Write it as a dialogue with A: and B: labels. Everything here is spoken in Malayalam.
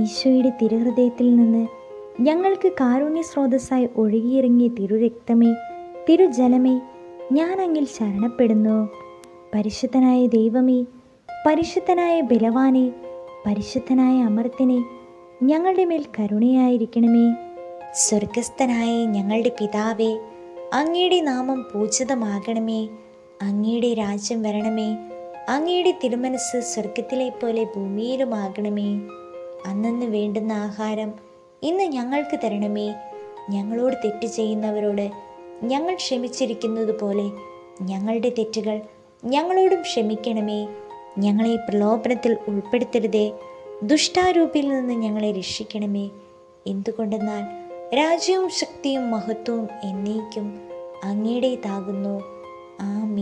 A: ഈശോയുടെ തിരുഹൃദയത്തിൽ നിന്ന് ഞങ്ങൾക്ക് കാരുണ്യ സ്രോതസ്സായി ഒഴുകിയിറങ്ങിയ തിരുരക്തമേ തിരുജലമേ ഞാൻ അങ്ങിൽ ശരണപ്പെടുന്നു പരിശുദ്ധനായ ദൈവമേ പരിശുദ്ധനായ ബലവാനെ പരിശുദ്ധനായ അമർത്തിനെ ഞങ്ങളുടെ മേൽ കരുണയായിരിക്കണമേ സ്വർഗസ്ഥനായ ഞങ്ങളുടെ പിതാവേ അങ്ങയുടെ നാമം പൂജിതമാകണമേ അങ്ങയുടെ രാജ്യം വരണമേ അങ്ങയുടെ തിരുമനസ് സ്വർഗത്തിലെ പോലെ ഭൂമിയിലുമാകണമേ അന്നന്ന് വേണ്ടുന്ന ആഹാരം ഇന്ന് ഞങ്ങൾക്ക് തരണമേ ഞങ്ങളോട് തെറ്റ് ചെയ്യുന്നവരോട് ഞങ്ങൾ ക്ഷമിച്ചിരിക്കുന്നത് പോലെ ഞങ്ങളുടെ തെറ്റുകൾ ഞങ്ങളോടും ക്ഷമിക്കണമേ ഞങ്ങളെ പ്രലോഭനത്തിൽ ഉൾപ്പെടുത്തരുതേ ദുഷ്ടാരൂപിൽ നിന്ന് ഞങ്ങളെ രക്ഷിക്കണമേ എന്തുകൊണ്ടെന്നാൽ രാജ്യവും ശക്തിയും മഹത്വവും എന്നേക്കും അങ്ങയുടേതാകുന്നു ആമേ